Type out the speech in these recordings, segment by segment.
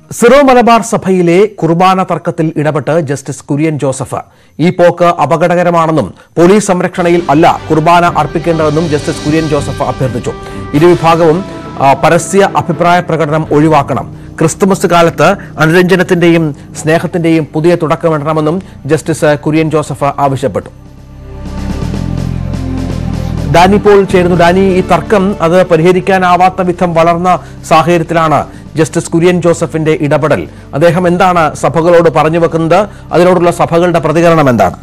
Syro Malabar സഭയിലെ കുർബാന തർക്കത്തിൽ ഇടപെട്ട് ജസ്റ്റിസ് കുര്യൻ ജോസഫ് ഈ പോക്ക് അപകടകരമാണെന്നും പോലീസ് സംരക്ഷണയിൽ അല്ല കുർബാന അർപ്പിക്കേണ്ടതെന്നും ജസ്റ്റിസ് കുര്യൻ ജോസഫ് അഭ്യർത്ഥിച്ചു ഇരുവിഭാഗവും ആ, പരസ്യ അഭിപ്രായ പ്രകടനം ഒഴിവാക്കണം ക്രിസ്തുമസ് കാലത്ത് അനുരഞ്ജനത്തിന്റെയും സ്നേഹത്തിന്റെയും പുതിയ തുടക്കമിടണമെന്നും ജസ്റ്റിസ് കുര്യൻ ജോസഫ് ആവശ്യപ്പെട്ടു ഡാനി പോൾ ചേരുന്നു ഡാനി ഈ തർക്കം അത് പരിഹരിക്കാനാവാത്ത വിധം വളർന്ന സാഹചര്യത്തിലാണ് ജസ്റ്റിസ് കുര്യൻ ജോസഫിന്റെ ഇടപെടൽ അദ്ദേഹം എന്താണ് സഭകളോട് പറഞ്ഞു വെക്കുന്നത് അതിനോടുള്ള സഭകളുടെ പ്രതികരണം എന്താണ്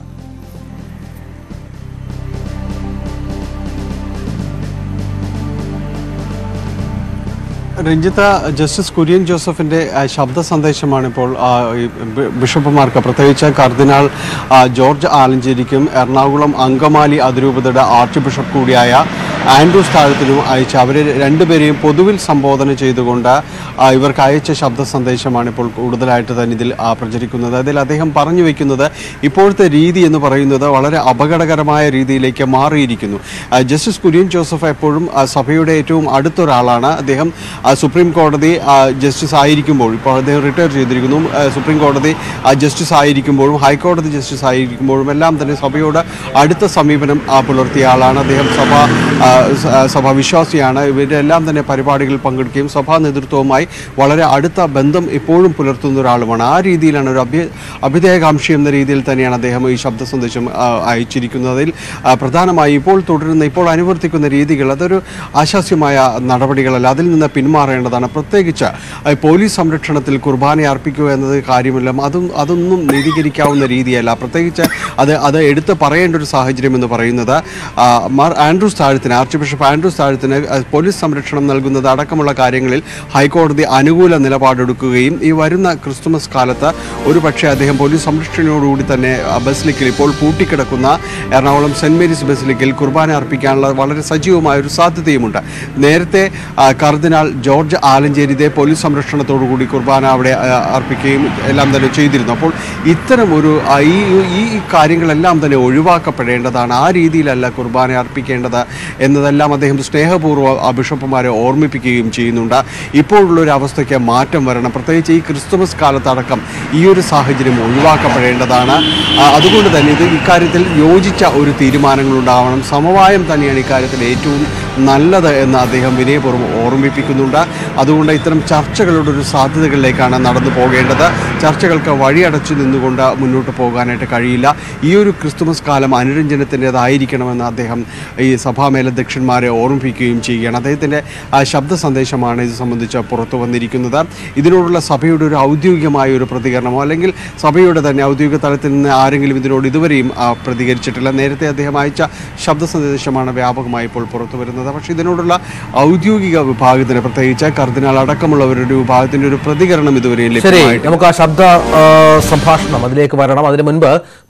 രഞ്ജിത്ത ജസ്റ്റിസ് കുര്യൻ ജോസഫിന്റെ ആ, ശബ്ദ സന്ദേശമാണ് ഇപ്പോൾ ആ, ഈ ബി- ബിഷപ്പുമാർക്ക് പ്രത്യേകിച്ച് കർദിനാൾ ആ, ജോർജ് ആലഞ്ചേരിക്കും എറണാകുളം അങ്കമാലി അതിരൂപതയുടെ ആർച്ച് ബിഷപ്പ് കൂടിയായ ആൻഡ്രൂസ് താഴത്തിനും അയച്ച അവരെ രണ്ടുപേരെയും പൊതുവിൽ സംബോധന ചെയ്തുകൊണ്ട് ആ, ഇവർക്ക് അയച്ച ശബ്ദ സന്ദേശമാണ് ഇപ്പോൾ കൂടുതലായിട്ട് തന്നെ ഇതിൽ ആ, പ്രചരിക്കുന്നത് അതിൽ അദ്ദേഹം പറഞ്ഞു വെക്കുന്നത് ഇപ്പോഴത്തെ രീതി എന്ന് പറയുന്നത് വളരെ അപകടകരമായ രീതിയിലേക്ക് മാറിയിരിക്കുന്നു ആ, ജസ്റ്റിസ് കുര്യൻ ജോസഫ് എപ്പോഴും ആ, സഭയുടെ ഏറ്റവും അടുത്തൊരാളാണ് അദ്ദേഹം ആ, സുപ്രീം കോടതി ആ, ജസ്റ്റിസ് ആയിരിക്കുമ്പോൾ ഇപ്പോൾ അദ്ദേഹം റിട്ടയർ ചെയ്തിരിക്കുന്നു ആ, സുപ്രീം കോടതി ആ, ജസ്റ്റിസ് ആയിരിക്കുമ്പോഴും ഹൈക്കോടതി ജസ്റ്റിസ് ആയിരിക്കുമ്പോഴും എല്ലാം തന്നെ സഭയോട് അടുത്ത സമീപനം ആ, പുലർത്തിയ ആളാണ് അദ്ദേഹം സഭ ആ, സ- ആ, സഭാ വിശ്വാസിയാണ് ഇവരുടെ എല്ലാം തന്നെ പരിപാടികളിൽ പങ്കെടുക്കുകയും സഭാ നേതൃത്വവുമായി വളരെ അടുത്ത ബന്ധം എപ്പോഴും പുലർത്തുന്ന ഒരാളുമാണ് ആ രീതിയിലാണ് ഒരു അഭ്യ അഭ്യുദയകാംക്ഷി എന്ന രീതിയിൽ തന്നെയാണ് അദ്ദേഹം ഈ ശബ്ദ സന്ദേശം ആ, അയച്ചിരിക്കുന്നതിൽ ആ, പ്രധാനമായി ഇപ്പോൾ തുടരുന്ന ഇപ്പോൾ അനുവർത്തിക്കുന്ന രീതികൾ അതൊരു ആശാസ്യമായ നടപടികളല്ല അതിൽ നിന്ന് പിന്മാറേണ്ടതാണ് പ്രത്യേകിച്ച് ആ, പോലീസ് സംരക്ഷണത്തിൽ കുർബാന അർപ്പിക്കുക എന്നത് കാര്യമില്ല അതും അതൊന്നും നീതീകരിക്കാവുന്ന രീതിയല്ല പ്രത്യേകിച്ച് അത് അത് എടുത്ത് പറയേണ്ട ഒരു സാഹചര്യം എന്ന് പറയുന്നത് ആ, മാർ ആൻഡ്രൂസ് താഴത്തിന് ആർച്ച് ബിഷപ്പ് ആൻഡ്രൂസ് താഴത്തിന് ആ, പോലീസ് സംരക്ഷണം നൽകുന്നത് അടക്കമുള്ള കാര്യങ്ങളിൽ ഹൈക്കോടതി അനുകൂല നിലപാടെടുക്കുകയും ഈ വരുന്ന ക്രിസ്തുമസ് കാലത്ത് ഒരു പക്ഷേ അദ്ദേഹം പോലീസ് സംരക്ഷണയോടുകൂടി തന്നെ ആ, ബസിലിക്കൽ ഇപ്പോൾ പൂട്ടിക്കിടക്കുന്ന എറണാകുളം സെന്റ് മേരീസ് ബസിലിക്കൽ കുർബാന അർപ്പിക്കാനുള്ള വളരെ സജീവമായ ഒരു സാധ്യതയുമുണ്ട് നേരത്തെ ആ, കർദിനാൾ ജോർജ് ആലഞ്ചേരി ഇതേ പോലീസ് സംരക്ഷണത്തോടു കൂടി കുർബാന അവിടെ ആ, അർപ്പിക്കുകയും എല്ലാം തന്നെ ചെയ്തിരുന്നു അപ്പോൾ ഇത്തരം ഒരു ആ, ഈ ഈ കാര്യങ്ങളെല്ലാം തന്നെ ഒഴിവാക്കപ്പെടേണ്ടതാണ് ആ രീതിയിലല്ല കുർബാന അർപ്പിക്കേണ്ടത് എന്നതെല്ലാം അദ്ദേഹം സ്നേഹപൂർവ്വം ആ ബിഷപ്പുമാരെ ഓർമ്മിപ്പിക്കുകയും ചെയ്യുന്നുണ്ട് ഇപ്പോഴുള്ള ഒരു അവസ്ഥയ്ക്ക് മാറ്റം വരണം പ്രത്യേകിച്ച് ഈ ക്രിസ്തുമസ് കാലത്തടക്കം ഈ ഒരു സാഹചര്യം ഒഴിവാക്കപ്പെടേണ്ടതാണ് ആ, അതുകൊണ്ട് തന്നെ ഇത് ഇക്കാര്യത്തിൽ യോജിച്ച ഒരു തീരുമാനങ്ങളുണ്ടാവണം സമവായം തന്നെയാണ് ഇക്കാര്യത്തിൽ ഏറ്റവും നല്ലത് എന്ന് അദ്ദേഹം വിനയപൂർവ്വം ഓർമ്മിപ്പിക്കുന്നുണ്ട് അതുകൊണ്ട് ഇത്തരം ചർച്ചകളുടെ ഒരു സാധ്യതകളിലേക്കാണ് നടന്നു പോകേണ്ടത് ചർച്ചകൾക്ക് വഴിയടച്ചു നിന്നുകൊണ്ട് മുന്നോട്ട് പോകാനായിട്ട് കഴിയില്ല ഈ ഒരു ക്രിസ്തുമസ് കാലം അനുരഞ്ജനത്തിൻ്റെതായിരിക്കണമെന്ന് അദ്ദേഹം ഈ സഭാ മേലധ്യക്ഷന്മാരെ ഓർമ്മിപ്പിക്കുകയും ചെയ്യുകയാണ് അദ്ദേഹത്തിൻ്റെ ആ ശബ്ദ സന്ദേശമാണ് ഇത് സംബന്ധിച്ച് പുറത്തു വന്നിരിക്കുന്നത് ഇതിനോടുള്ള സഭയുടെ ഒരു ഔദ്യോഗികമായ ഒരു പ്രതികരണമോ അല്ലെങ്കിൽ സഭയുടെ തന്നെ ഔദ്യോഗിക തലത്തിൽ നിന്ന് ആരെങ്കിലും ഇതിനോട് ഇതുവരെയും ആ, പ്രതികരിച്ചിട്ടില്ല നേരത്തെ അദ്ദേഹം അയച്ച ശബ്ദ സന്ദേശമാണ് വ്യാപകമായി ഇപ്പോൾ പുറത്തു വരുന്നത് പക്ഷേ ഇതിനോടുള്ള ഔദ്യോഗിക വിഭാഗത്തിന് പ്രത്യേകിച്ച് കർദിനാൾ അടക്കമുള്ളവരുടെ വിഭാഗത്തിന്റെ ഒരു പ്രതികരണം ഇതുവരെയും ശരി ലഭ്യമായിട്ടില്ല നമുക്ക് ആ ശബ്ദ ആ, സംഭാഷണം അതിലേക്ക് വരണം അതിനു മുൻപ്